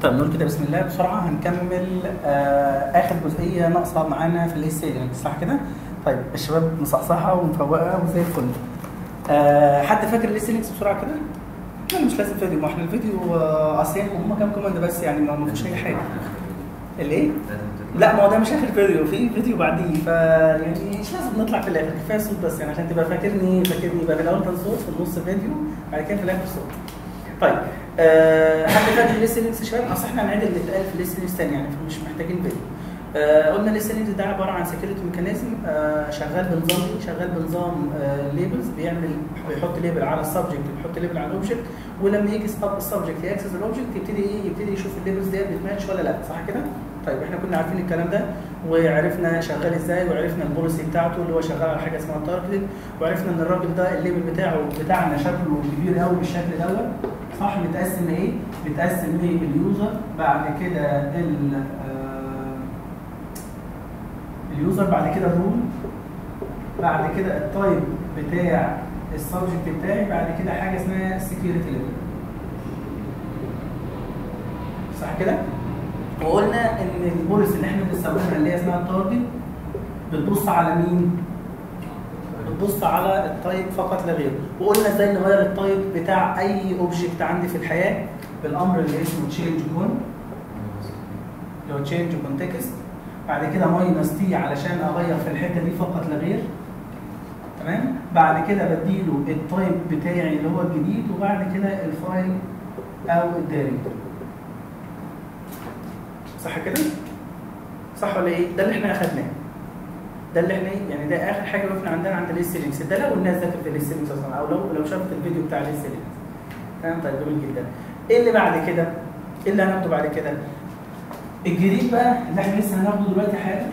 طيب نقول كده بسم الله بسرعه هنكمل آه اخر جزئيه ناقصه معانا في الاس صح كده؟ طيب الشباب مصحصحه ومفوقه وزي الفل. آه حد فاكر الاس بسرعه كده؟ لا مش لازم فيديو ما احنا الفيديو آه اصل هم كام كوماند بس يعني ما ما فيش اي حاجه. الايه؟ لا ما هو ده مش اخر فيديو في فيديو بعديه ف يعني مش لازم نطلع في الاخر كفايه صوت بس يعني عشان تبقى فاكرني فاكرني يبقى في الاول كان صوت في النص فيديو بعد كده في الاخر صوت. طيب أه حد فاكر الليسننجز يا شباب؟ اصل احنا هنعيد اللي اتقال في الليسننجز تاني يعني فمش محتاجين فيديو. أه قلنا الليسننجز ده عباره عن سكيورتي ميكانيزم أه شغال بنظام ايه؟ شغال بنظام أه ليبلز بيعمل بيحط ليبل على السبجكت بيحط ليبل على الاوبجكت ولما يجي السبجكت ياكسس الاوبجكت يبتدي ايه؟ يبتدي يشوف الليبلز ديت بتماتش ولا لا صح كده؟ طيب احنا كنا عارفين الكلام ده وعرفنا شغال ازاي وعرفنا البوليسي بتاعته اللي هو شغال على حاجه اسمها تارجت وعرفنا ان الراجل ده الليبل بتاعه بتاعنا شكله كبير قوي بالشكل دوت صح متقسم ايه؟ متقسم لليوزر بعد كده ال آه اليوزر بعد كده الرول بعد كده التايب بتاع السبجكت بتاعي بعد كده حاجه اسمها سكيورتي ليبل صح كده؟ وقلنا ان البوليس اللي احنا بنستخدمها اللي هي اسمها التارجت بتبص على مين؟ بتبص على التايب فقط لا غير وقلنا ازاي نغير التايب بتاع اي اوبجكت عندي في الحياه بالامر اللي اسمه تشينج كون اللي هو تشينج كونتكست بعد كده ماينس تي علشان اغير في الحته دي فقط لا غير تمام بعد كده بديله التايب بتاعي اللي هو الجديد وبعد كده الفايل او الدايركتوري صح كده؟ صح ولا ايه؟ ده اللي احنا اخدناه. ده اللي احنا يعني ده اخر حاجه وقفنا عندنا عند الاس لينكس ده لو الناس ذاكرت الاس لينكس اصلا او لو لو شافت الفيديو بتاع الاس لينكس. تمام طيب جميل جدا. ايه اللي بعد كده؟ ايه اللي هناخده بعد كده؟ الجديد بقى اللي احنا لسه هناخده دلوقتي حالا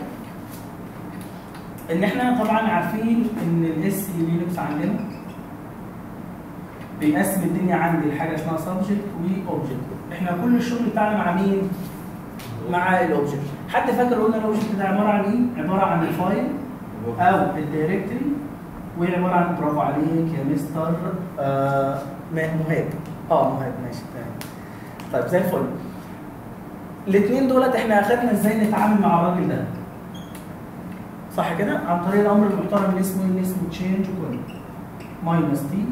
ان احنا طبعا عارفين ان الاس لينكس عندنا بيقسم الدنيا عندي لحاجه اسمها سبجكت واوبجكت. احنا كل الشغل بتاعنا مع مين؟ مع الاوبجكت حد فاكر قلنا الاوبجكت ده عباره عن ايه عباره عن الفايل او الدايركتوري وعباره عن برافو عليك يا مستر آه مهاب اه مهاب ماشي تمام طيب زي الفل الاثنين دولت احنا اخدنا ازاي نتعامل مع الراجل ده صح كده عن طريق الامر المحترم اللي اسمه اللي اسمه تشينج كون ماينس تي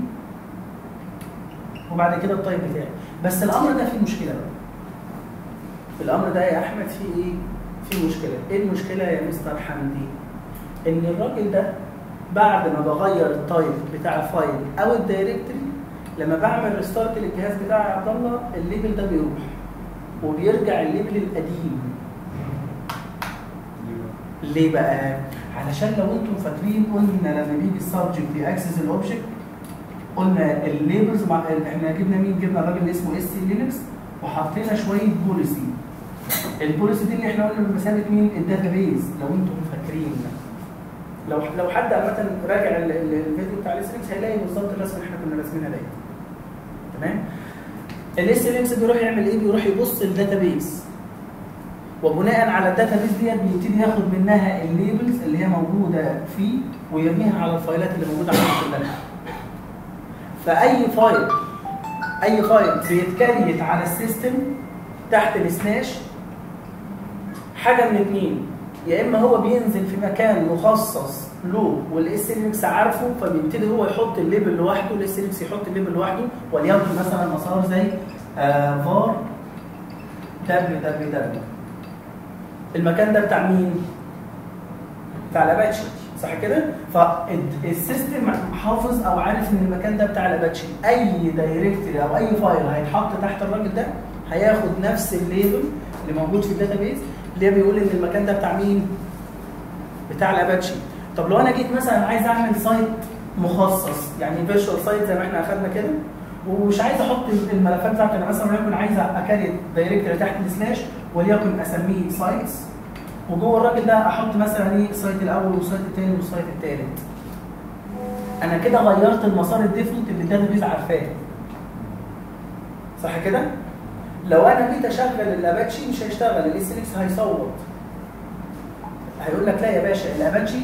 وبعد كده التايب بتاعي بس الامر ده فيه مشكله بقى الامر ده يا احمد فيه ايه؟ فيه مشكله، ايه المشكله يا مستر حمدي؟ ان الراجل ده بعد ما بغير التايب بتاع الفايل او الدايركتوري لما بعمل ريستارت للجهاز بتاعي يا عبد الله الليبل ده بيروح وبيرجع الليبل القديم. ليه بقى؟ علشان لو انتم فاكرين قلنا لما بيجي السبجكت ياكسس الاوبجكت قلنا الليبلز مع... احنا جبنا مين؟ جبنا الراجل اللي اسمه اس لينكس وحطينا شويه بوليسي البوليسي دي اللي احنا قلنا بمثابه مين الداتابيز لو انتم فاكرين لو لو حد عامه راجع الفيديو بتاع الاس لينكس هيلاقي بالظبط الرسمه اللي احنا كنا راسمينها ديت تمام الاس لينكس بيروح يعمل ايه بيروح يبص الداتابيز وبناء على الداتابيز ديت بيبتدي ياخد منها الليبلز اللي هي موجوده فيه ويرميها على الفايلات اللي موجوده عنده كلها فاي فايل اي فايل بيتكريت على السيستم تحت السلاش حاجه من اتنين يا اما هو بينزل في مكان مخصص له والاس لينكس عارفه فبيبتدي هو يحط الليبل لوحده الاس لينكس يحط الليبل لوحده وليكن مثلا مسار زي آه فار دبليو دبليو دبليو المكان ده بتاع مين؟ بتاع الاباتشي صح كده؟ فالسيستم حافظ او عارف ان المكان ده بتاع الاباتشي اي دايركتوري او اي فايل هيتحط تحت الراجل ده هياخد نفس الليبل اللي موجود في الداتابيز اللي هي بيقول ان المكان ده بتاع مين؟ بتاع الاباتشي طب لو انا جيت مثلا عايز اعمل سايت مخصص يعني فيرتشوال سايت زي ما احنا اخدنا كده ومش عايز احط الملفات بتاعتي انا مثلا وليكن عايز اكريت دايركتوري تحت السلاش وليكن اسميه سايتس وجوه الراجل ده احط مثلا ايه السايت الاول والسايت الثاني والسايت الثالث انا كده غيرت المسار الديفولت اللي الداتابيز عارفاه صح كده لو انا جيت اشغل الاباتشي مش هيشتغل الاس اكس هيصوت هيقول لك لا يا باشا الاباتشي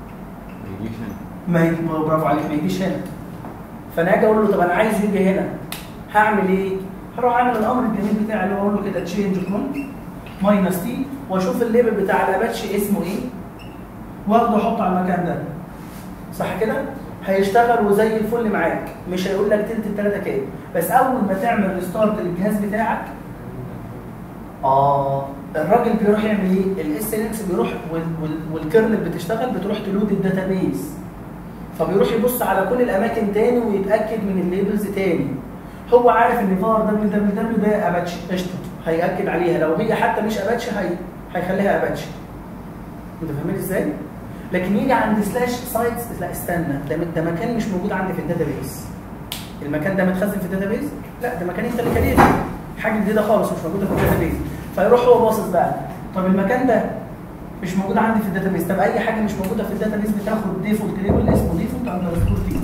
ما برافو عليك ما يجيش هنا فانا اجي اقول له طب انا عايز يجي هنا هعمل ايه؟ هروح اعمل الامر الجميل بتاعي اللي هو اقول له كده تشينج كون ماينس تي واشوف الليبل بتاع الاباتشي اسمه ايه واخده احطه على المكان ده صح كده؟ هيشتغل وزي الفل معاك مش هيقول لك تلت التلاته كام بس اول ما تعمل ريستارت للجهاز بتاعك اه الراجل بيروح يعمل ايه؟ الاس ان اكس بيروح وال- وال- والكيرنل بتشتغل بتروح تلود الداتابيز فبيروح يبص على كل الاماكن تاني ويتاكد من الليبلز تاني هو عارف ان فار دبليو دبليو دبليو ده اباتشي قشطه هياكد عليها لو هي حتى مش اباتشي هي هيخليها اباتشي انت فاهمين ازاي؟ لكن يجي عند سلاش سايتس لا استنى ده ده مكان مش موجود عندي في الداتابيز المكان ده متخزن في الداتابيز لا ده مكان انت اللي كريته حاجه جديده خالص مش موجوده في الداتابيز فيروح هو باصص بقى طب المكان ده مش موجود عندي في الداتابيز طب اي حاجه مش موجوده في الداتابيز بتاخد ديفولت ليبل اسمه ديفولت اندرسكور تي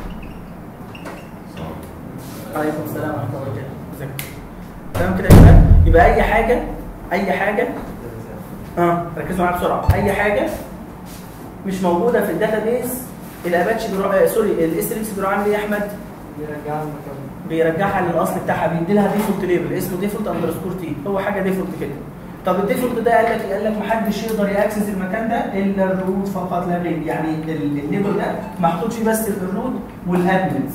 عليكم السلام ورحمه الله وبركاته ازيك تمام كده يا شباب يبقى اي حاجه اي حاجه اه ركزوا معايا بسرعه اي حاجه مش موجوده في الداتابيز الاباتشي بيروح آه سوري الاس ال اكس بيروح عامل ايه يا احمد؟ بيرجعها المكان بيرجعها للاصل بتاعها بيدي لها ديفولت ليبل اسمه ديفولت اندرسكور تي هو حاجه ديفولت كده طب الديفولت ده قال لك قال لك محدش يقدر ياكسس المكان ده الا الروت فقط لا غير يعني ال- الليبل ده محطوط فيه بس الروت والادمنز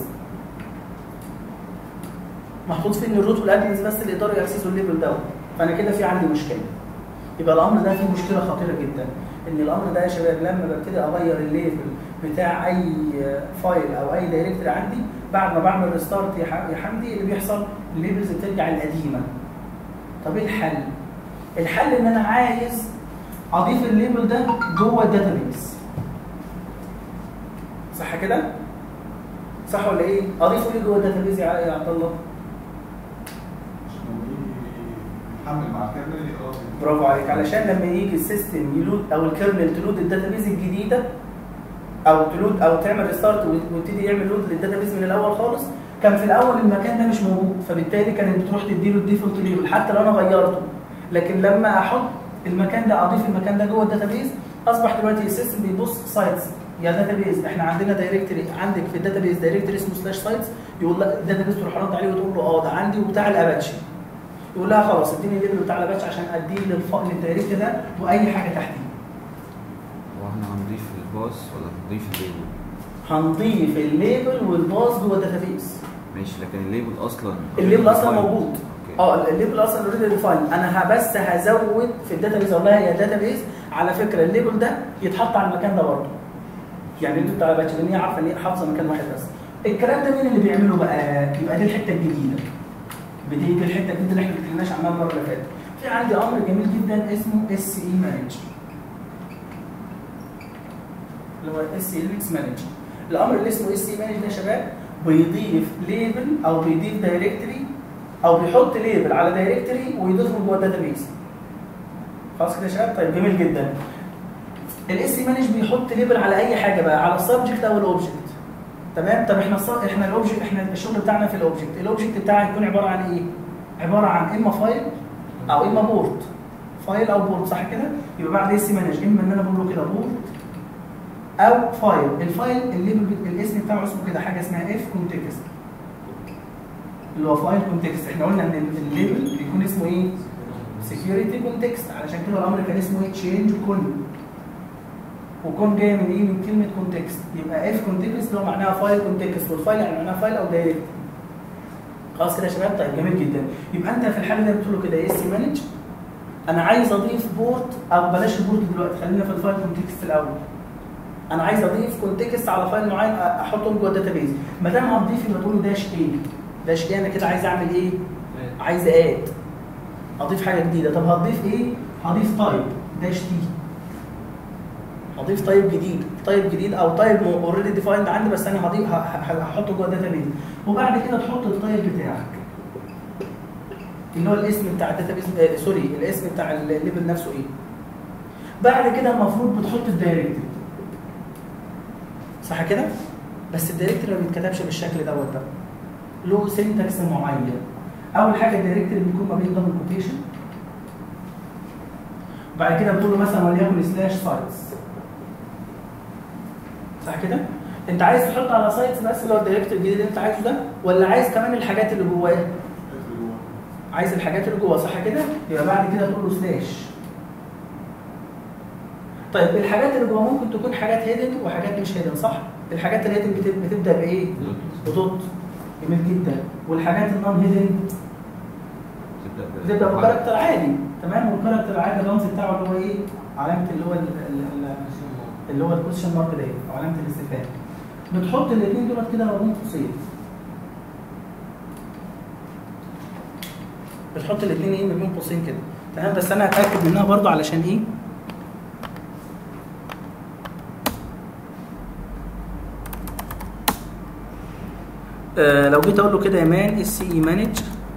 محطوط فيه ان الروت والادمنز بس اللي يقدروا ياكسسوا الليبل ده فانا كده في عندي مشكله يبقى الامر ده فيه مشكله خطيره جدا ان الامر ده يا شباب لما ببتدي اغير الليبل بتاع اي فايل او اي دايركتوري عندي بعد ما بعمل ريستارت يا ح- يا حمدي اللي بيحصل الليبلز بترجع القديمه طب ايه الحل؟ الحل ان انا عايز اضيف الليبل ده جوه الداتابيس صح كده؟ صح ولا ايه؟ اضيفه ليه جوه الداتابيس يا يا عبد الله؟ يحمل مع الكاميرا اه برافو عليك علشان لما يجي السيستم يلود او الكيرنل تلود الداتابيز الجديده او تلود او تعمل ريستارت ويبتدي يعمل لود للداتابيز من الاول خالص كان في الاول المكان ده مش موجود فبالتالي كانت بتروح تديله الديفولت ليبل حتى لو انا غيرته لكن لما احط المكان ده اضيف المكان ده جوه الداتابيز اصبح دلوقتي السيستم بيبص سايتس يا داتابيز احنا عندنا دايركتوري عندك في الداتابيز دايركتوري اسمه سلاش سايتس يقول لك الداتابيز تروح رد عليه وتقول له اه ده عندي وبتاع الاباتشي يقول لها خلاص اديني الليبل بتاع الاباتشي عشان اديه للف... للدايركتوري ده واي حاجه تحتيه واحنا هنضيف الباص ولا هنضيف الليبل هنضيف الليبل والباص جوه الداتابيز ماشي لكن الليبل اصلا الليبل اصلا defined. موجود اوكي اه الليبل اصلا اوريدي ديفاين انا ه- بس هزود في الداتابيز اقول لها يا داتابيز على فكره الليبل ده يتحط على المكان ده برضه يعني الليبل بتاع الباتش لان هي عارفه ان هي حافظه مكان واحد بس الكلام ده مين اللي بيعمله بقى يبقى دي الحته الجديده بدي دي الحته الجديده اللي احنا ما اتكلمناش عنها المره اللي فاتت في عندي امر جميل جدا اسمه اس اي مانج اللي هو اس اي لينكس مانج الامر اللي اسمه اس اي مانج ده يا شباب بيضيف ليبل او بيضيف دايركتوري او بيحط ليبل على دايركتوري ويضيفه جوه الداتابيس خلاص كده يا شباب طيب جميل جدا الاس اي مانج بيحط ليبل على اي حاجه بقى على السبجكت او الاوبجكت تمام طب احنا الص- احنا الاوبجكت احنا الشغل بتاعنا في الاوبجكت الاوبجكت بتاعي هيكون عباره عن ايه عباره عن اما فايل او اما بورد فايل او بورد صح كده يبقى بعد اس مانج اما ان انا بقول له كده بورد او فايل الفايل الليبل بت- الاسم بتاعه اسمه كده حاجه اسمها اف كونتكست اللي هو فايل كونتكست احنا قلنا ان الليبل بيكون اسمه ايه سكيورتي كونتكست علشان كده الامر كان اسمه ايه تشينج كون وكون جاي من ايه من كلمه كونتكست يبقى اف كونتكست اللي هو معناها فايل كونتكست والفايل يعني معناها فايل او دايركت خلاص كده يا شباب طيب جميل جدا يبقى انت في الحاله دي بتقول له كده اس مانج انا عايز اضيف بورت او بلاش البورت دلوقتي خلينا في الفايل كونتكست الاول انا عايز اضيف كونتكست على فايل معين احطه جوه الداتابيز ما دام هتضيف يبقى تقول له داش ايه داش ايه انا كده عايز اعمل ايه عايز اد اضيف حاجه جديده طب هتضيف ايه هضيف تايب داش تي هضيف تايب جديد تايب جديد او تايب اوريدي ديفايند عندي بس انا هضيف ه- ه- هحطه جوه الداتابيز وبعد كده تحط التايب بتاعك اللي هو الاسم بتاع الداتابيز آه سوري الاسم بتاع الليبل نفسه ايه بعد كده المفروض بتحط الدايركتوري صح كده بس الدايركتوري ما بيتكتبش بالشكل دوت بقى له سنتكس معين اول حاجه الدايركتوري بيكون ما بين دبل كوتيشن بعد كده بتقول له مثلا وليكن سلاش سايتس صح كده انت عايز تحط على سايتس بس اللي هو الدايركتوري الجديد اللي انت عايزه ده ولا عايز كمان الحاجات اللي جواه عايز الحاجات اللي جوه صح كده يبقى بعد كده تقول له سلاش طيب الحاجات اللي جوه ممكن تكون حاجات هيدن وحاجات مش هيدن صح الحاجات الهيدن بتب- بتبدا بايه بدوت جميل جدا والحاجات النون هيدن تبدا بتبدا بكاركتر عادي تمام والكاركتر العادي الرمز بتاعه اللي هو ايه علامه اللي هو ال- ال- ال- اللي هو الكويشن مارك ده او علامه الاستفهام بتحط الاثنين دولت كده ما بين قوسين بتحط الاثنين ايه ما بين قوسين كده تمام بس انا هتاكد منها برضو علشان ايه آه لو جيت اقول له كده يا مان اس اي مانج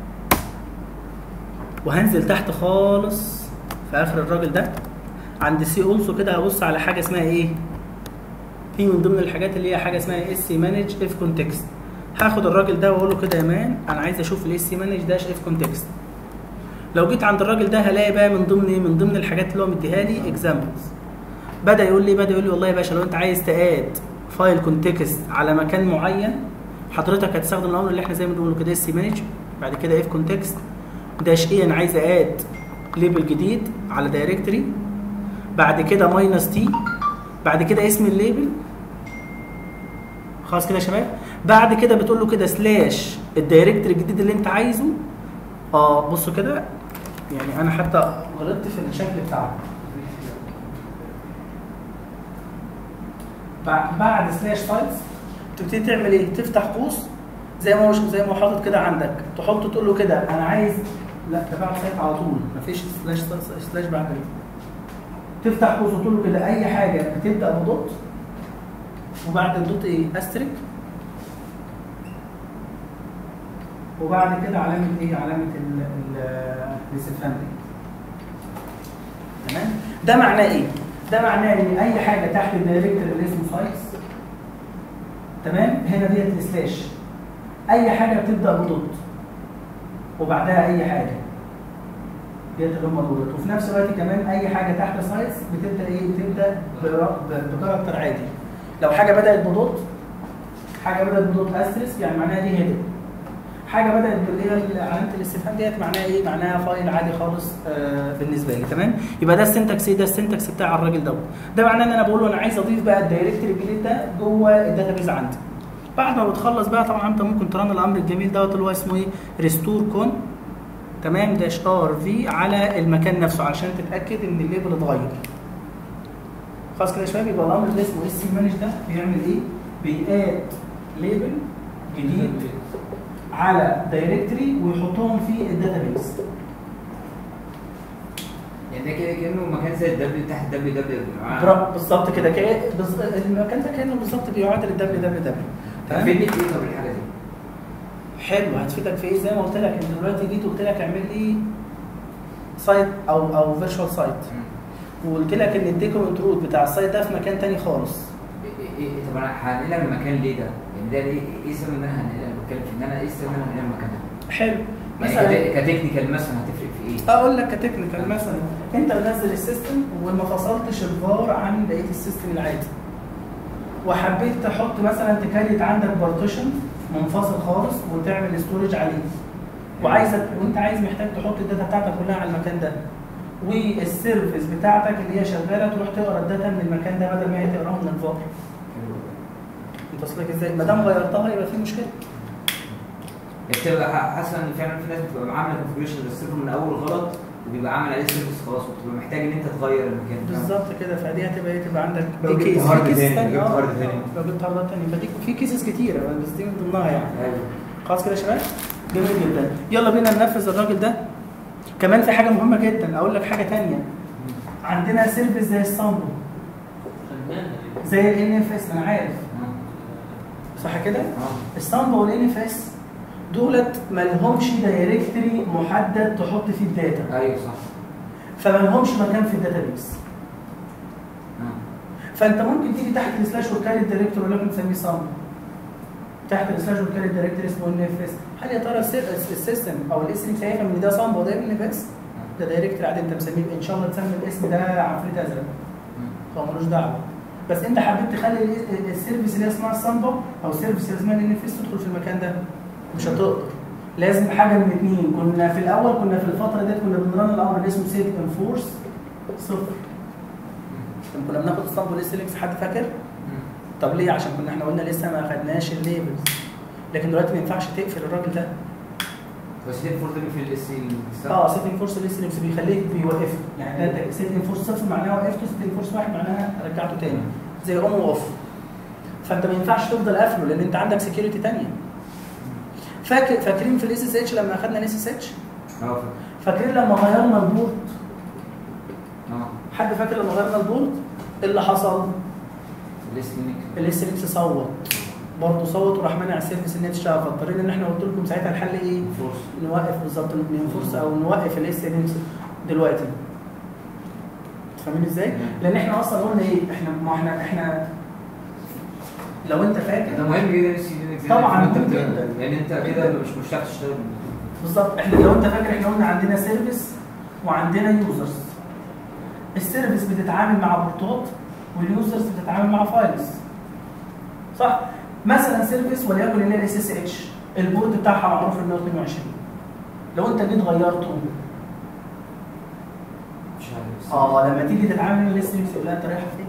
وهنزل تحت خالص في اخر الراجل ده عند سي اولسو كده هبص على حاجه اسمها ايه في من ضمن الحاجات اللي هي حاجه اسمها اس سي مانج اف كونتكست هاخد الراجل ده واقول له كده يا مان انا عايز اشوف الاس سي مانج داش اف كونتكست لو جيت عند الراجل ده هلاقي بقى من ضمن ايه من ضمن الحاجات اللي هو مديها لي اكزامبلز بدا يقول لي بدا يقول لي والله يا باشا لو انت عايز تاد فايل كونتكست على مكان معين حضرتك هتستخدم الامر اللي احنا زي ما بنقول كده اس سي مانج بعد كده اف كونتكست داش ايه انا عايز اد ليبل جديد على دايركتوري بعد كده ماينس تي بعد كده اسم الليبل خلاص كده يا شباب بعد كده بتقول له كده سلاش الدايركتوري الجديد اللي انت عايزه اه بصوا كده يعني انا حتى غلطت في الشكل بتاعه بع- بعد سلاش فايلز تبتدي تعمل ايه تفتح قوس زي ما هو زي ما هو حاطط كده عندك تحط تقول له كده انا عايز لا ده بعد سايت على طول مفيش سلاش سلاش بعد كده تفتح قوس وتقول له كده اي حاجه بتبدا بدوت وبعد الدوت ايه استريك وبعد كده علامه ايه علامه ال- ال- الاستفهام دي تمام ده معناه ايه ده معناه ان اي حاجه تحت الدايركتور اللي اسمه سايتس تمام هنا ديت السلاش اي حاجه بتبدا بدوت وبعدها اي حاجه ديت اللي هم دولت وفي نفس الوقت كمان اي حاجه تحت سايتس بتبدا ايه بتبدا بر- ب- بكاركتر عادي لو حاجه بدات بدوت حاجه بدات بدوت استرس يعني معناها دي هيدن حاجه بدات باللي هي علامه الاستفهام ديت معناها ايه معناها فايل عادي خالص آه بالنسبه لي تمام يبقى ده السنتكس ايه ده السنتكس بتاع الراجل دوت ده معناه ان انا بقول له انا عايز اضيف بقى الدايركتوري الجديد ده جوه الداتابيز عندي بعد ما بتخلص بقى طبعا انت ممكن ترن الامر الجميل دوت اللي هو اسمه ايه ريستور كون تمام داش ار في على المكان نفسه عشان تتاكد ان الليبل اتغير خلاص كده يا شباب يبقى الامر اللي اسمه اس سي مانج ده بيعمل ايه بياد ليبل جديد على دايركتوري ويحطهم في الداتابيز يعني ده كده كانه مكان زي الدبليو تحت دبليو دبليو برا- بالظبط كده كده بز- المكان ده كانه بالظبط بيعادل الدبليو دبليو دبليو تفيدني في ايه طب الحاجه دي؟ حلو هتفيدك في ايه زي ما قلت لك انت دلوقتي جيت قلت لك اعمل لي سايت او او فيرتشوال سايت وقلت لك ان الديكومنت روت بتاع السايت ده في مكان تاني خالص إيه- إيه إيه طب انا هنقلها من المكان ليه ده؟ يعني ده ايه ايه السبب ان انا هنقلها انا بتكلم في ان انا ايه السبب ان انا هنقلها من المكان ده؟ حلو يعني مثلا كت- كتكنيكال مثلا هتفرق في ايه؟ اقول لك كتكنيكال مثلا انت منزل السيستم وما فصلتش الفار عن بقيه السيستم العادي وحبيت تحط مثلا تكريت عندك بارتيشن منفصل خالص وتعمل ستورج عليه وعايزك وانت عايز محتاج تحط الداتا بتاعتك كلها على المكان ده والسيرفيس بتاعتك اللي هي شغاله تروح تقرا الداتا من المكان ده بدل ما هي تقراها من الفار انت اصلك ازاي ما دام غيرتها يبقى في مشكله بتبقى ح- حاسه ان فعلا في ناس بتبقى عامله كونفجريشن للسيرفر من اول غلط وبيبقى عامل عليه سيرفيس خلاص وبتبقى محتاج ان انت تغير المكان فاهم؟ بالظبط كده فدي هتبقى ايه تبقى عندك لو دي جبت كيس هارد في كيس تاني، تاني جبت اه هارد تاني. لو جبت هارد تاني فدي في كيسز كتيره بس دي من ضمنها يعني ايوه خلاص كده يا شباب جميل جدا يلا بينا ننفذ الراجل ده كمان في حاجه مهمه جدا اقول لك حاجه تانية عندنا سيرفيس زي السامبل زي الان اف اس انا عارف صح كده اه السامبل والان اف اس دولت ما لهمش دايركتري محدد تحط فيه الداتا ايوه صح فما لهمش مكان في الداتابيس اه فانت ممكن تيجي تحت السلاش وتكرر الدايركتور ولكن تسميه سامبل تحت السلاش وتكرر الدايركتور اسمه ان اف اس هل يا ترى السي- السيستم او الاس ام هيفهم ان ده سامبل وده ان اف اس ده دايركتور عادي انت مسميه ان شاء الله تسمي الاسم ده عفريت ازرق هو ملوش دعوه بس انت حبيت تخلي ال- السيرفيس اللي هي اسمها السامبل او السيرفيس اللي اسمها الان اف اس تدخل في المكان ده مش هتقدر لازم حاجه من اثنين كنا في الاول كنا في الفتره ديت كنا بنرن الامر اللي اسمه سيت انفورس صفر لما كنا بناخد اسطمبة الاس لينكس حد فاكر؟ طب ليه؟ عشان كنا احنا قلنا لسه ما خدناش الليبلز لكن دلوقتي ما ينفعش تقفل الراجل ده بس ليه فور في الاس اه سيتنج فورس الاس لينكس بيخليك بيوقفه يعني ده سيتنج فورس صفر معناها وقفته سيتنج فورس واحد معناها رجعته تاني زي اون واوف فانت ما ينفعش تفضل قافله لان انت عندك سكيورتي تانية فاكر فاكرين في الاس اس اتش لما اخدنا الاس اس اتش اه فاكرين لما غيرنا البورت اه حد فاكر لما غيرنا البورت إيه اللي حصل الاس لينك الاس لينكس صوت برضه صوت وراح منع السيرفيس ان هي تشتغل فاضطرينا ان احنا قلت لكم ساعتها الحل ايه فورس نوقف بالظبط ننفرس او نوقف الاس لينكس دلوقتي فاهمين ازاي؟ لان احنا اصلا قلنا ايه احنا ما احنا احنا لو انت فاكر ده مهم جدا الاس لينك طبعاً انت مهم بت- جدا. لان انت كده مش مش هتعرف تشتغل بالظبط احنا لو انت فاكر احنا قلنا عندنا سيرفيس وعندنا يوزرز السيرفيس بتتعامل مع بورتات واليوزرز بتتعامل مع فايلز صح مثلا سيرفيس وليكن اللي هي الاس اس اتش البورت بتاعها معروف انه 22 لو انت جيت غيرته مش عارف اه لما تيجي تتعامل مع الاس ام يقول لها انت رايح فين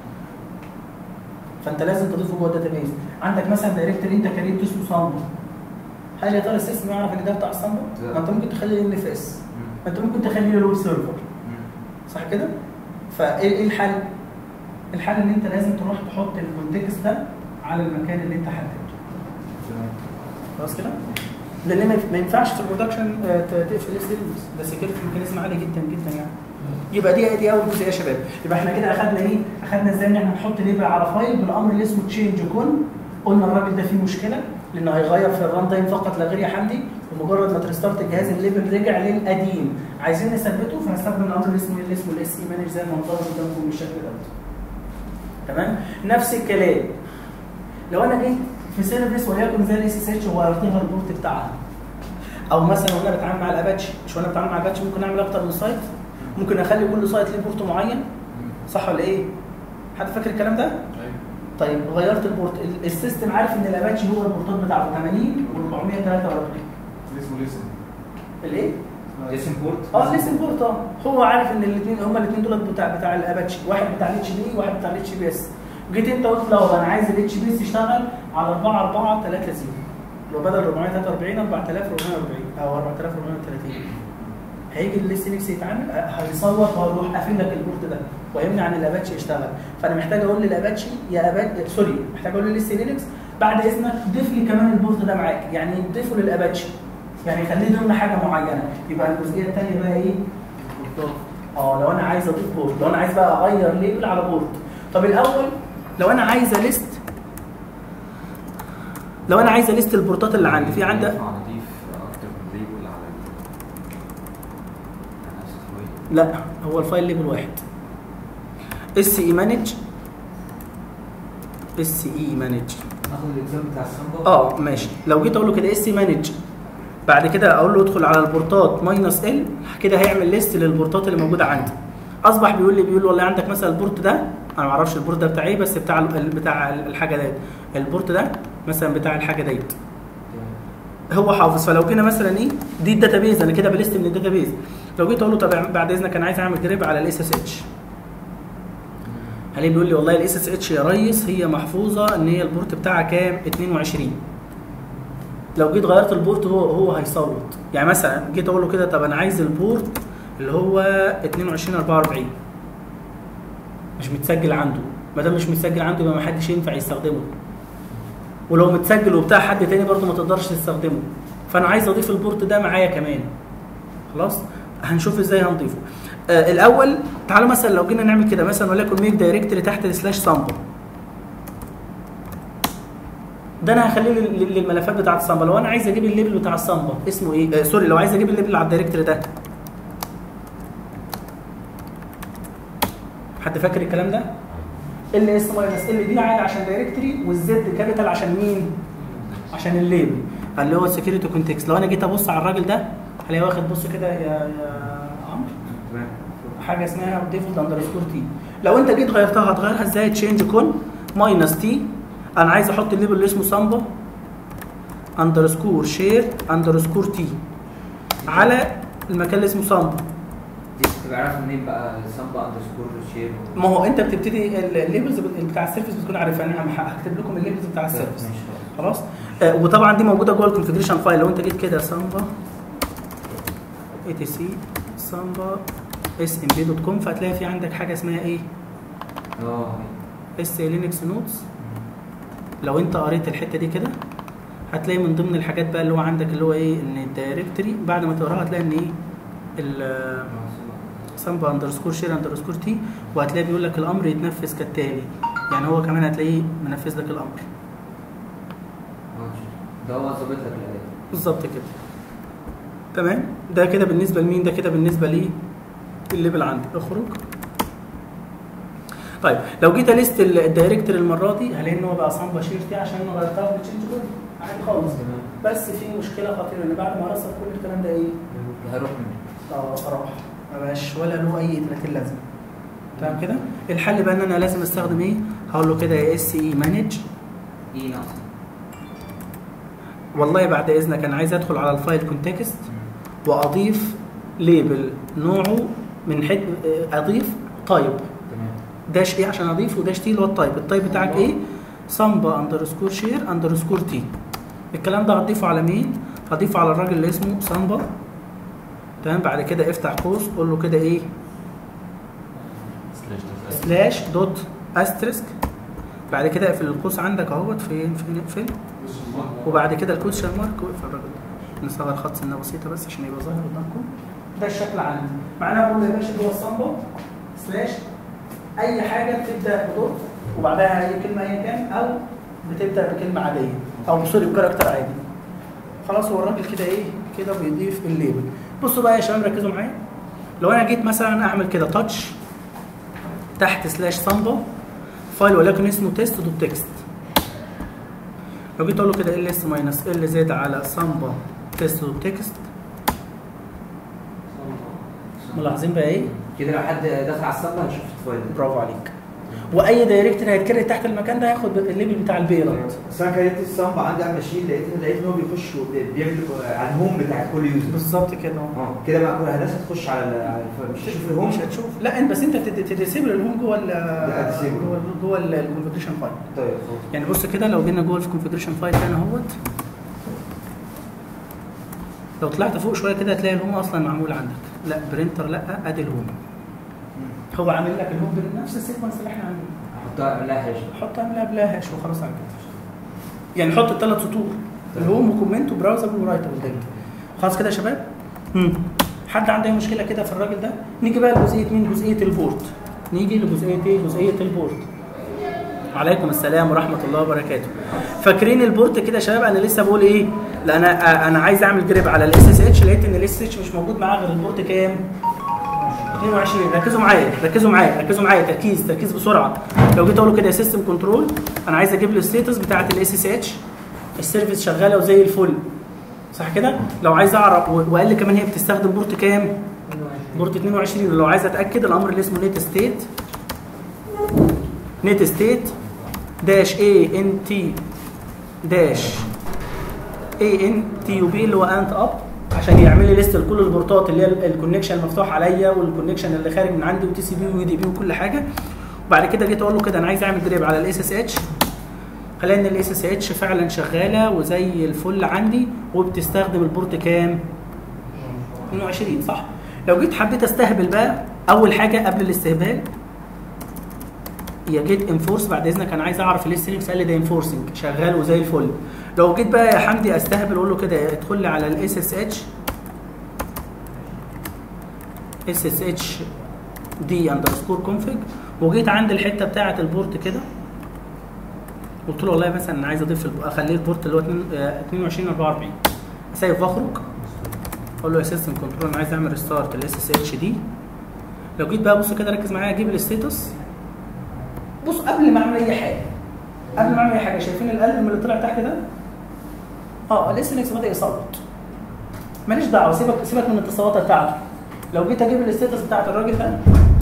فانت لازم تضيفه جوه الداتابيز عندك مثلا دايركتوري انت كريت اسمه سامبل هل يا ترى السيستم يعرف ان ده بتاع السامبل؟ لا. ما انت ممكن تخليه ان اف اس مم. انت ممكن تخليه له سيرفر مم. صح كده؟ فايه ايه الحل؟ الحل ان انت لازم تروح تحط الكونتكست ده على المكان اللي انت حددته تمام. خلاص كده؟ لان ما ما ينفعش في البرودكشن آه، ت- تقفل اس ده سكيورتي ميكانيزم عالي جدا جدا يعني يبقى دي دي اول جزء يا شباب يبقى احنا كده اخدنا ايه؟ اخدنا ازاي ان احنا نحط ليبل على فايل بالامر اللي اسمه تشينج كون قلنا الراجل ده فيه مشكله لانه هيغير في الران تايم فقط لا غير يا حمدي ومجرد ما تريستارت الجهاز الليبل رجع للقديم عايزين نثبته فنستخدم الامر اللي اسمه اللي اسمه الاس اي مانج زي ما هو ظاهر قدامكم بالشكل ده تمام نفس الكلام لو انا جيت في سيرفيس وليكن زي الاس اس اتش وغيرت لها البورت بتاعها او مثلا وانا بتعامل مع الاباتشي مش وانا بتعامل مع الاباتشي ممكن اعمل اكتر من سايت ممكن اخلي كل سايت ليه بورت معين مم. صح ولا ايه؟ حد فاكر الكلام ده؟ ايوه طيب غيرت البورت ال- السيستم عارف ان الاباتشي هو البورتات بتاعته 80 و443 اسمه ليسن الايه؟ ليسن بورت اه ليسن بورت اه هو عارف ان الاثنين هما الاثنين دول بتاع بتاع الاباتشي واحد بتاع الاتش بي وواحد بتاع الاتش بي اس جيت انت قلت لو انا عايز الاتش بي اس يشتغل على 4 4 3 0 لو بدل 443 4440 او 4430 هيجي الليسنكس يتعامل ه- هيصوت وهيروح قافل لك البورت ده ويمنع ان الاباتشي يشتغل فانا محتاج اقول للاباتشي يا ابات سوري محتاج اقول للسي لينكس بعد اذنك ضيف لي كمان البورت ده معاك يعني ضيفه للاباتشي يعني خليه ضمن حاجه معينه يبقى الجزئيه الثانيه بقى ايه؟ اه لو انا عايز اضيف بورت لو انا عايز بقى اغير ليبل على بورت طب الاول لو انا عايزه ليست لو انا عايزه ليست البورتات اللي عندي في عندك ينفع نضيف اكتر من ليبل على ال على نفس الفايل لا هو الفايل ليبل واحد اس اي مانج اس اي مانج ناخد الاكزام بتاع السامبل اه ماشي لو جيت اقول له كده اس اي مانج بعد كده اقول له ادخل على البورتات ماينس ال كده هيعمل ليست للبورتات اللي موجوده عندي اصبح بيقول لي بيقول والله عندك مثلا البورت ده انا ما اعرفش البورت ده بتاع ايه بس بتاع ال- بتاع الحاجه ديت البورت ده مثلا بتاع الحاجه ديت هو حافظ فلو جينا مثلا ايه دي الداتابيز انا كده بلست من الداتابيز لو جيت اقول له طب بعد اذنك انا عايز اعمل جريب على الاس اس اتش هلاقيه بيقول لي والله الاس اس اتش يا ريس هي محفوظه ان هي البورت بتاعها كام 22 لو جيت غيرت البورت هو هو هيصوت يعني مثلا جيت اقول له كده طب انا عايز البورت اللي هو 22 44 مش متسجل عنده ما دام مش متسجل عنده يبقى ما حدش ينفع يستخدمه ولو متسجل وبتاع حد تاني برضه ما تقدرش تستخدمه فانا عايز اضيف البورت ده معايا كمان خلاص هنشوف ازاي هنضيفه آه الاول تعالوا مثلا لو جينا نعمل كده مثلا وليكن ميك دايركتري تحت السلاش سامبل ده انا هخليه لل- لل- للملفات بتاعت السامبل لو انا عايز اجيب الليبل بتاع السامبل اسمه ايه آه سوري لو عايز اجيب الليبل على الدايركتري ده حد فاكر الكلام ده ال اس ماينس ال دي عادي عشان دايركتري والزد كابيتال عشان مين عشان الليبل اللي هو السكيورتي كونتكست لو انا جيت ابص على الراجل ده هلاقيه واخد بص كده يا يا عمرو تمام حاجه اسمها ديفولت اندرسكور تي لو انت جيت غيرتها هتغيرها ازاي تشينج كون ماينس تي انا عايز احط الليبل اللي اسمه سامبا اندرسكور شير اندرسكور تي على المكان اللي اسمه سامبا دي بتبقى عارف منين بقى سامبا اندرسكور شير ما هو انت بتبتدي الليبلز بتاع السيرفيس بتكون عارفها انا هم- هكتب لكم الليبلز بتاع السيرفيس ماشي خلاص آه وطبعا دي موجوده جوه الكونفجريشن فايل لو انت جيت كده سامبا اي تي سي سامبا اس ام بي دوت كوم فهتلاقي في عندك حاجه اسمها ايه اه اس لينكس نوتس لو انت قريت الحته دي كده هتلاقي من ضمن الحاجات بقى اللي هو عندك اللي هو ايه ان الدايركتوري بعد ما تقراها هتلاقي ان ايه ال- سامبا اندرسكور شير اندرسكور تي وهتلاقي بيقول لك الامر يتنفذ كالتالي يعني هو كمان هتلاقيه منفذ لك الامر ده هو ظابط لك الاداء بالظبط كده تمام ده كده بالنسبه لمين ده كده بالنسبه لي الليبل عندي اخرج طيب لو جيت ليست الدايركتور المره دي هلاقي ان هو بقى سامبا شير تي عشان انا غيرتها بالتشينج كود عادي خالص بس في مشكله خطيره ان بعد ما رصد كل الكلام ده ايه هروح منه اه راح ما بقاش ولا له اي 30 لازمه تمام كده الحل بقى ان انا لازم استخدم ايه هقول له كده يا اس اي مانج ايه ناقص والله بعد اذنك انا عايز ادخل على الفايل كونتكست واضيف ليبل نوعه من حد اضيف تايب تمام داش ايه عشان اضيفه داش تي اللي هو التايب التايب بتاعك ايه سامبا اندرسكور شير اندرسكور تي الكلام ده هتضيفه على مين هضيفه على الراجل اللي اسمه سامبا تمام بعد كده افتح قوس قول له كده ايه سلاش دوت استرسك بعد كده اقفل القوس عندك اهوت فين فين اقفل وبعد كده الكوتشن مارك واقفل الراجل ده نصغر خط سنه بسيطه بس عشان يبقى ظاهر قدامكم ده الشكل عندي معناها بقول له يا باشا جوه الصمبا سلاش اي حاجه بتبدا بدوت وبعدها اي كلمه ايا كان او بتبدا بكلمه عاديه او سوري بكاركتر عادي خلاص هو الراجل كده ايه كده بيضيف الليبل بصوا بقى يا شباب ركزوا معايا لو انا جيت مثلا اعمل كده تاتش تحت سلاش سامبا فايل ولكن اسمه تيست دوت تكست لو جيت اقول له كده ال اس ماينس ال زد على سامبا تيست دوت تكست ملاحظين بقى ايه؟ كده لو حد دخل على الصفحه هيشوف الفايل ده برافو عليك واي دايركتور هيتكرر تحت المكان ده هياخد الليبل بتاع البيرنت بس انا كانت الصنبع عندي على الماشين لقيت لقيت ان هو بيخش بيعمل على الهوم بتاع كل يوزر بالظبط كده اهو اه كده بقى كل الناس هتخش على ال- على الف- مش هتشوف الهوم مش هتشوف لا انت بس انت تد- تديسيبل الهوم جوه ال لا، disable. جوه جوه الكونفجريشن فايل طيب خلاص يعني بص كده لو جينا جوه الكونفجريشن فايل هنا اهوت لو طلعت فوق شويه كده هتلاقي الهوم اصلا معمول عندك لا برينتر لا ادي الهوم هو عامل لك الهوم بنفس السيكونس اللي احنا عاملينه احطها اعمل لها هاش حط اعملها بلا هاش وخلاص على كده يعني حط الثلاث سطور الهوم وكومنت وبراوزر ورايتر داتا خلاص كده يا شباب امم حد عنده اي مشكله كده في الراجل ده نيجي بقى لجزئيه مين جزئيه البورت نيجي لجزئيه ايه جزئيه البورت وعليكم السلام ورحمه الله وبركاته فاكرين البورت كده يا شباب انا لسه بقول ايه لا انا انا عايز اعمل جريب على الاس اس اتش لقيت ان الاس اس اتش مش موجود معاه غير البورت كام 22 ركزوا معايا ركزوا معايا ركزوا معايا تركيز تركيز بسرعه لو جيت اقول له كده سيستم كنترول انا عايز اجيب له الستاتس بتاعه الاس اس اتش السيرفيس شغاله وزي الفل صح كده لو عايز اعرف و- وقال لي كمان هي بتستخدم بورت كام بورت 22 لو عايز اتاكد الامر اللي اسمه نت ستيت نت ستيت داش اي ان تي داش اي ان تي يو بي اللي هو انت اب عشان يعمل لي ليست لكل البورتات اللي هي الكونكشن المفتوح عليا والكونكشن اللي خارج من عندي وتي سي بي ويو دي بي وكل حاجه وبعد كده جيت اقول له كده انا عايز اعمل جريب على الاس اس اتش خلينا ان الاس اس اتش فعلا شغاله وزي الفل عندي وبتستخدم البورت كام 22 صح لو جيت حبيت استهبل بقى اول حاجه قبل الاستهبال يا جيت انفورس بعد اذنك انا عايز اعرف الاس لينكس قال لي ده انفورسنج شغال وزي الفل لو جيت بقى يا حمدي استهبل اقول له كده ادخل لي على الاس اس اتش اس اس اتش دي اندرسكور كونفج وجيت عند الحته بتاعه البورت كده قلت له والله مثلا انا عايز اضيف الب- اخليه البورت اللي هو 22 44 اسيف واخرج اقول له يا سيستم كنترول انا عايز اعمل ريستارت الاس اس اتش دي لو جيت بقى بص كده ركز معايا اجيب الستاتس بص قبل ما اعمل اي حاجه قبل ما اعمل اي حاجه شايفين القلم اللي طلع تحت ده اه الاس ان اكس بدا يصوت ماليش دعوه سيبك سيبك من التصويتات بتاعته لو جيت اجيب الستاتس بتاعت الراجل ده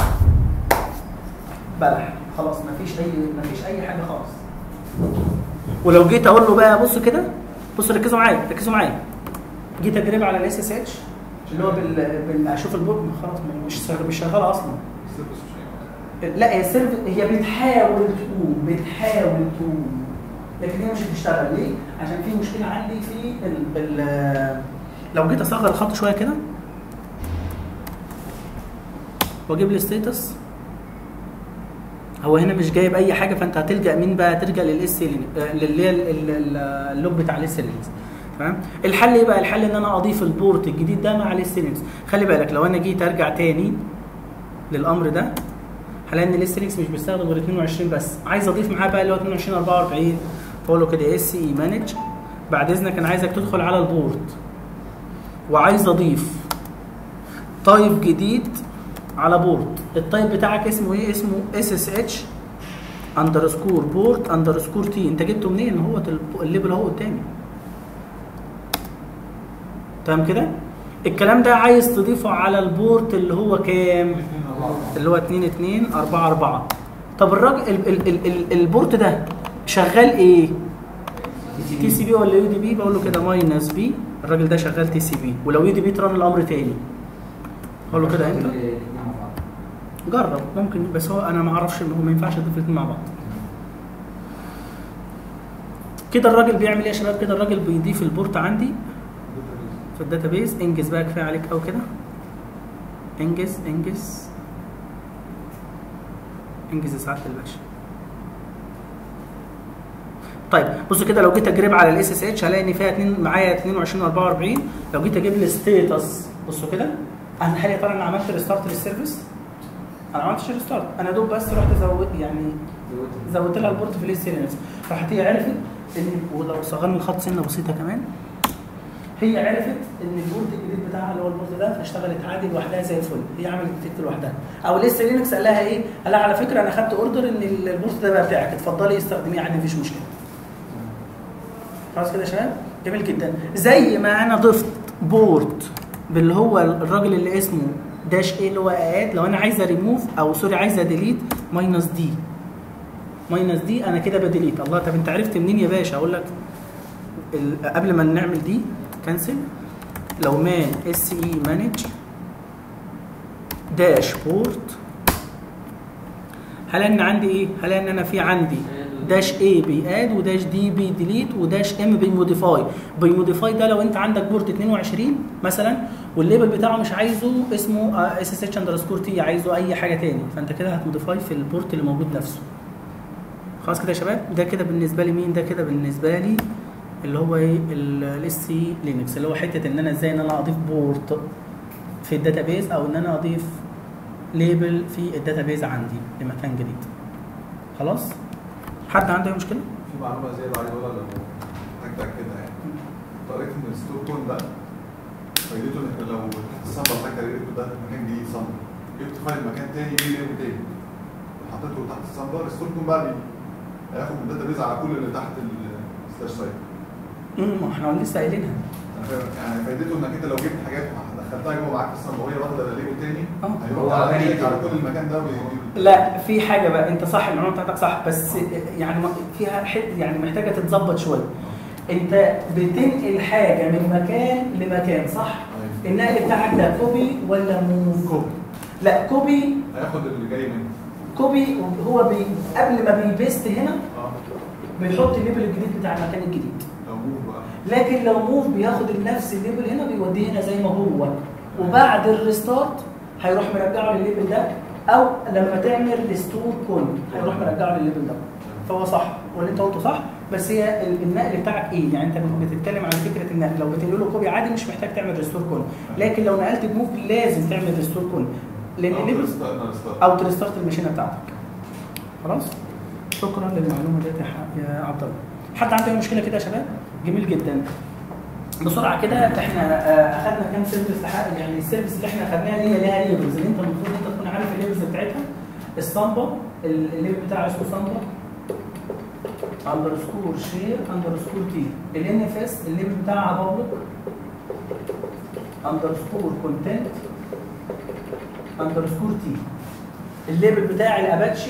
بلح خلاص مفيش اي مفيش اي حاجه خالص ولو جيت اقول له بقى بص كده بصوا ركزوا معايا ركزوا معايا جيت اجرب على الاس اس اتش اللي هو بال... بال... اشوف البورد خلاص مش شغ- مش شغاله اصلا السيرفس مش هيبقى. لا هي السيرف هي بتحاول تقوم بتحاول تقوم لكن هي مش بتشتغل ليه؟ عشان في مشكله عندي في ال... ال... لو جيت اصغر الخط شويه كده واجيب لي ستيتس هو هنا مش جايب اي حاجه فانت هتلجا مين بقى تلجا للاس اللي هي ال- ال- ال- اللوج بتاع الاس لينكس تمام الحل ايه بقى الحل ان انا اضيف البورت الجديد ده مع الاس لينكس خلي بالك لو انا جيت ارجع تاني للامر ده هلاقي ان الاس لينكس مش بيستخدم غير 22 بس عايز اضيف معاه بقى اللي هو 22 44 فاقول له كده اس اي مانج بعد اذنك انا عايزك تدخل على البورت وعايز اضيف تايب جديد على بورت التايب بتاعك اسمه ايه اسمه اس اس اتش اندرسكور بورت اندرسكور تي انت جبته منين هو الب- الليبل اهو قدامي تمام كده الكلام ده عايز تضيفه على البورت اللي هو كام الاثنين أربعة. اللي هو 2 2 4 4 طب الراجل ال ال ال ال البورت ده شغال ايه تي سي بي ولا يو دي بي بقول له كده ماينس بي الراجل ده شغال تي سي بي ولو يو دي بي ترن الامر تاني اقول له كده انت الاتنين مع بعض. جرب ممكن بس هو انا ما اعرفش هو ما ينفعش اضيف الاثنين مع بعض كده الراجل بيعمل ايه يا شباب كده الراجل بيضيف البورت عندي في الداتابيز انجز بقى كفايه عليك قوي كده انجز انجز انجز يا سعاده الباشا طيب بصوا كده لو جيت اجرب على الاس اس اتش هلاقي ان فيها اتنين معايا 22 44 لو جيت اجيب لي ستيتس بصوا كده انا هل يا ترى انا عملت ريستارت للسيرفيس؟ انا ما عملتش ريستارت انا دوب بس رحت زود يعني زودت لها البورت في الاس ال راحت هي عرفت ان ولو صغرنا الخط سنه بسيطه كمان هي عرفت ان البورت الجديد بتاعها اللي هو البورت ده اشتغلت عادي لوحدها زي الفل هي عملت ديتكت لوحدها او الاس لينكس قال لها ايه؟ قال لها على فكره انا خدت اوردر ان البورت ده بقى بتاعك اتفضلي استخدميه عادي مفيش مشكله خلاص كده يا شباب جميل جدا زي ما انا ضفت بورت باللي هو الراجل اللي اسمه داش ايه اللي هو اد لو انا عايزه ريموف او سوري عايزه ديليت ماينس دي ماينس دي انا كده بديليت الله طب انت عرفت منين يا باشا اقول لك ال- قبل ما نعمل دي كنسل لو مان اس اي مانج داش بورت هلاقي ان عندي ايه؟ هلاقي ان انا في عندي داش اي بياد وداش دي بي ديليت وداش ام بيموديفاي بيموديفاي ده لو انت عندك بورت 22 مثلا والليبل بتاعه مش عايزه اسمه اس اس اتش اندرسكور تي عايزه اي حاجه تاني فانت كده هتموديفاي في البورت اللي موجود نفسه خلاص كده يا شباب ده كده بالنسبه لي مين ده كده بالنسبه لي اللي هو ايه الاس سي لينكس اللي هو حته ان انا ازاي ان انا اضيف بورت في الداتابيز او ان انا اضيف ليبل في الداتابيز عندي لمكان جديد خلاص حد عنده اي مشكله في معلومه زياده عايز اقولها لو محتاج تاكدها يعني طريقه ان الستور كون ده فايدته انك لو تحت الصمبر بتاعك لقيته ده مكان جديد صمبر جبت فايل مكان تاني ليه ليبل تاني حطيته تحت الصمبر الستور كون بقى بي- هياخد من الداتابيز على كل اللي تحت السلاش سايت امم ما احنا لسه قايلينها أنا فاهم. يعني فايدته انك انت لو جبت حاجات دخلتها جوه معاك في الصمبر وهي واخده ليبل تاني اه. هيروح هو على غريب. على كل المكان ده ويجيب لا في حاجه بقى انت صح المعلومه بتاعتك صح بس يعني ما- فيها حته يعني محتاجه تتظبط شويه انت بتنقل حاجه من مكان لمكان صح أيوة. النقل بتاعك ده كوبي ولا موف كوبي. لا كوبي هياخد اللي جاي منه كوبي هو بي قبل ما بيبيست هنا اه بيحط الليبل الجديد بتاع المكان الجديد لو موف بقى لكن لو موف بياخد نفس الليبل هنا بيوديه هنا زي ما هو وبعد الريستارت هيروح مرجعه للليبل ده او لما تعمل ريستور كون هيروح مرجعه للليبل ده فهو صح واللي انت قلته صح بس هي ال- النقل بتاعك ايه يعني انت بتتكلم عن فكره النقل لو بتنقل له كوبي عادي مش محتاج تعمل ريستور كون لكن لو نقلت بموف لازم تعمل ريستور كون لان أو الليبل تستنى الستارت. او تريستارت الماشينه بتاعتك خلاص شكرا للمعلومه ديت يا ح- يا عبد الله حد عنده اي مشكله كده يا شباب جميل جدا بسرعه كده احنا آه، اخذنا كام سيرفيس لح- يعني السيرفيس اللي احنا اخذناها دي ليها ليبلز اللي انت المفروض انت تكون عارف الليبلز بتاعتها الصامبا ال- الليبل بتاعه اسمه صامبا اندرسكور شير اندرسكور تي الان اف اس الليبل بتاعها بابليك اندرسكور كونتنت اندرسكور تي الليبل بتاع الاباتشي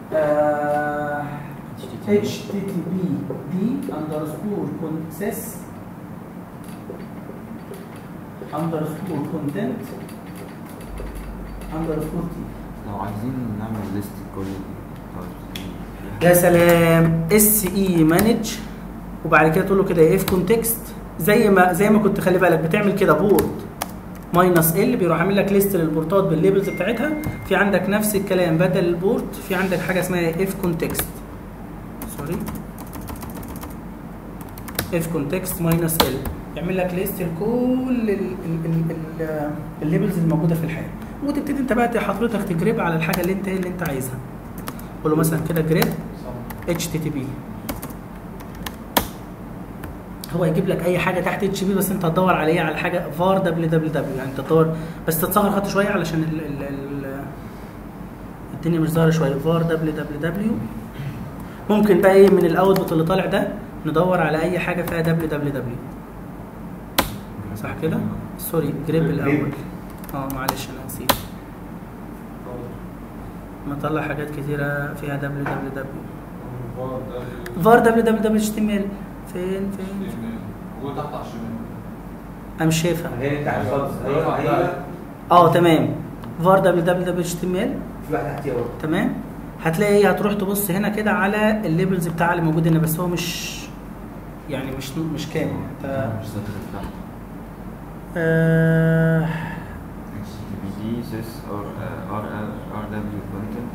اتش تي تي بي دي اندرسكور كونسس اندرسكور كونتنت اندرسكور تي لو عايزين نعمل ليست كل ال- يا سلام اس اي مانج وبعد كده تقول له كده اف كونتكست زي ما زي ما كنت خلي بالك بتعمل كده بورد ماينس ال بيروح عامل لك ليست للبورتات بالليبلز بتاعتها في عندك نفس الكلام بدل البورت في عندك حاجه اسمها اف كونتكست سوري اف كونتكست ماينس ال يعمل لك ليست لكل ال- ال- ال- ال- الليبلز الموجوده في الحياه وتبتدي انت بقى حضرتك تجرب على الحاجه اللي انت اللي انت عايزها قول له مثلا كده جريب اتش تي تي بي هو يجيب لك اي حاجه تحت اتش بي بس انت هتدور عليه على حاجه فار دبليو دبليو دبليو يعني انت تدور بس تتصغر خط شويه علشان ال ال ال الدنيا مش ظاهره شويه فار دبليو دبليو دبليو ممكن بقى ايه من الاوتبوت اللي طالع ده ندور على اي حاجه فيها دبليو دبليو دبليو صح كده؟ سوري جريب الاول اه معلش انا نسيت مطلع حاجات كتيره فيها دبليو دبليو دبليو فار دبليو دبليو دبليو اتش تي ام ال فين فين هو تحت على الشمال انا مش شايفها هي بتاع الخالص ايوه هي اه تمام فار دبليو دبليو دبليو اتش تي ام ال في واحده تحتيها برضه تمام هتلاقي ايه هتروح تبص هنا كده على الليبلز بتاع اللي موجود هنا بس هو مش يعني مش مش كامل انت مش ذاكر تحت آه HTTPD sys or uh, RL RW content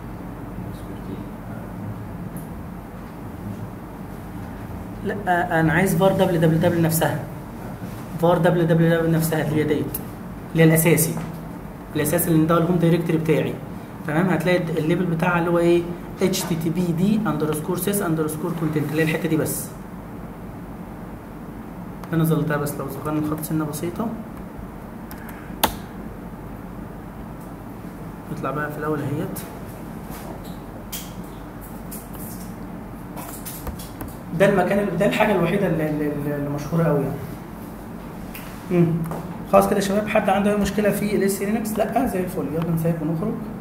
لا انا عايز فار دبليو دبليو دبليو نفسها فار دبليو دبليو دبليو نفسها اللي هي ديت اللي هي الاساسي الاساسي اللي ده الهوم دايركتوري بتاعي تمام هتلاقي الليبل بتاعها اللي هو ايه اتش تي تي بي دي اندرسكور سيس اندرسكور كونتنت اللي هي الحته دي بس انا ظلتها بس لو صغرنا الخط سنه بسيطه نطلع بقى في الاول اهيت ده المكان ده الحاجه الوحيده اللي, اللي, اللي مشهوره قوي يعني امم خلاص كده يا شباب حد عنده اي مشكله في الاس لينكس لا زي الفل يلا نسيب ونخرج